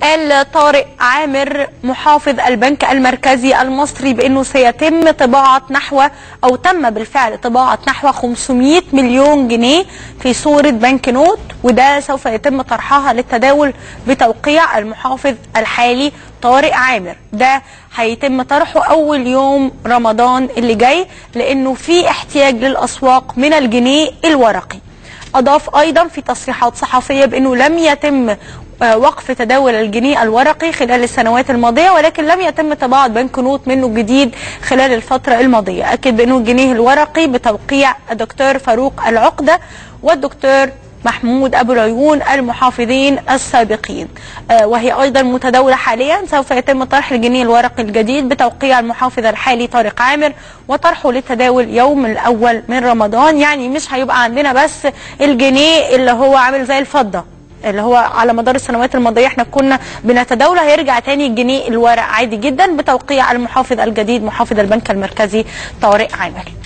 قال طارق عامر محافظ البنك المركزي المصري بانه سيتم طباعه نحو او تم بالفعل طباعه نحو 500 مليون جنيه في صوره بنك نوت وده سوف يتم طرحها للتداول بتوقيع المحافظ الحالي طارق عامر ده هيتم طرحه اول يوم رمضان اللي جاي لانه في احتياج للاسواق من الجنيه الورقي أضاف أيضا في تصريحات صحفية بأنه لم يتم وقف تداول الجنيه الورقي خلال السنوات الماضية ولكن لم يتم طباعة بنك نوت منه جديد خلال الفترة الماضية أكد بأنه الجنيه الورقي بتوقيع الدكتور فاروق العقدة والدكتور محمود أبو العيون المحافظين السابقين آه وهي أيضا متداولة حاليا سوف يتم طرح الجنيه الورقي الجديد بتوقيع المحافظ الحالي طارق عامر وطرحه للتداول يوم الأول من رمضان يعني مش هيبقى عندنا بس الجنيه اللي هو عامل زي الفضة اللي هو على مدار السنوات الماضيه احنا كنا بنتداول هيرجع تاني الجنيه الورق عادي جدا بتوقيع المحافظ الجديد محافظ البنك المركزي طارق عامر